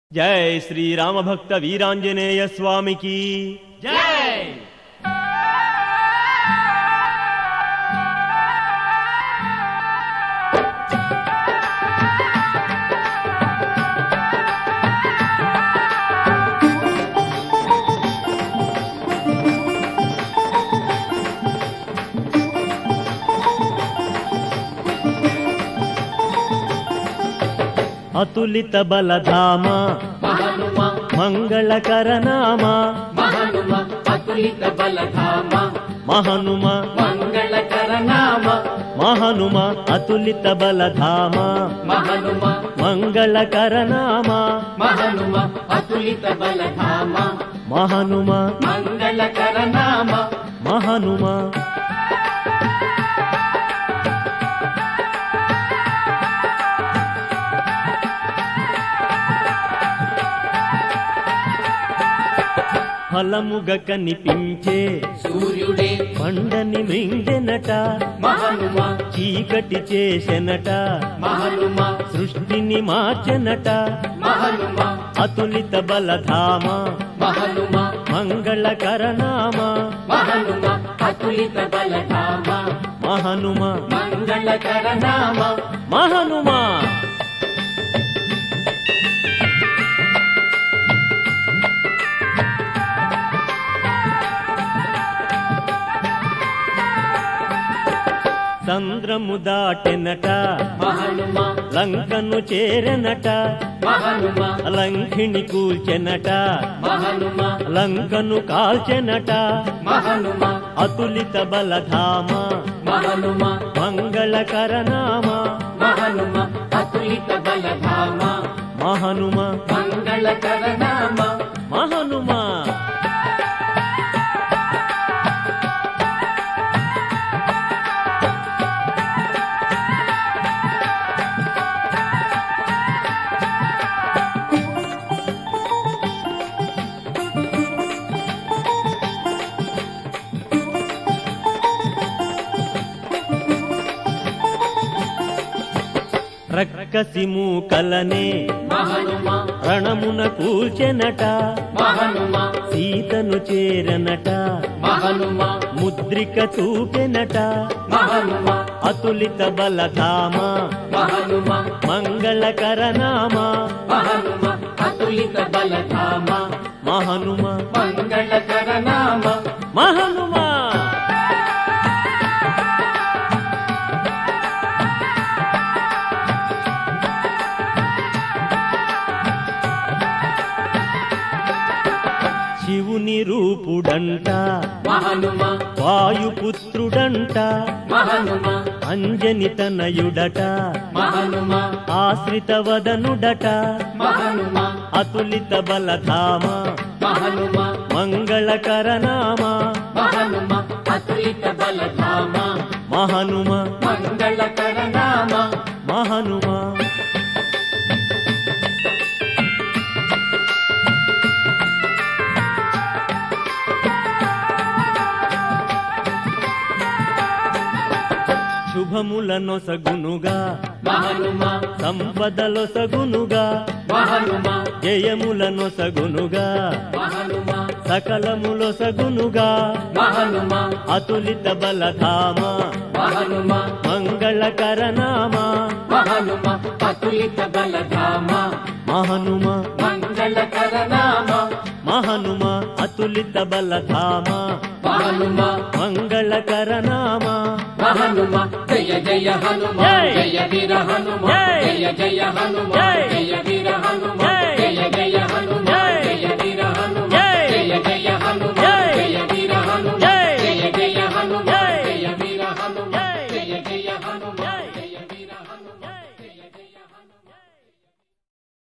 జై శ్రీరామభక్త వీరాంజనేయ స్వామికి జై అతులిత బలధామ మహనుమ మంగళకర నామ మహనుమ అతులిత బలధామ మహనుమ మంగళకర నామ మహనుమ అతులిత బలధామ మహనుమ మంగళకర నామ మహనుమ అతులిత బలధామ మహనుమ మంగళకర నామ మహనుమ ఫలముగ కనిపించే సూర్యుడే పండని మృంగెనట మహనుమ చీకటి చేసెనట మహనుమ సృష్టిని మార్చెనట మహనుమ అతులిత బలధామ మహనుమ మంగళకర నామ మహనుమ అతులిత బలధామ మహనుమ మంగళకర నామ మహనుమ సంద్రము దాటెనట మహనుమ లంకను చేరెనట మహనుమ లంకిణి కూల్చెనట మహనుమ లంకను కాల్చెనట మహనుమ అతులిత బలధామ మహనుమ మంగళకర నామ మహనుమ అతులిత బలధామ మహనుమ మంగళకర నామ మహనుమ రక్కసి మూకలనే మహనుమ రణమున కూల్చెనట మహనుమ సీతను చేరనట మహనుమ ముద్రిక చూపెనట మహనుమ అతులిత బలధామ మహనుమ మంగళకర నామ మహనుమ అతులిత బలధామ మహనుమ మంగళకర నామ మహనుమ శివుని రూపుడంట మహనుమ వాయుపుత్రుడంట మహనుమ అంజని తనయుడట మహనుమ ఆశ్రితవదనుడట మహనుమ అతులిత బలధామ మహనుమ మంగళకర నామ మహనుమ అతులిత బలధామ మహనుమ మంగళకర నామ మహనుమ శుభములనొసగునుగా మహనుమ సంపదలొసగునుగా మహనుమ జయములనొసగునుగా మహనుమ సకలములొసగునుగా మహనుమ అతులిత బలధామ మహనుమ మంగళకర నామ మహనుమ అతులిత బలధామ మహనుమ మంగళకర నామ మహనుమ అతులిత బలధామ మహనుమ మంగళకర నామ మహనుమ జయ జయ హనుమ జై. జయ వీర హనుమ జై. జయ జయ హనుమ జై. జయ వీర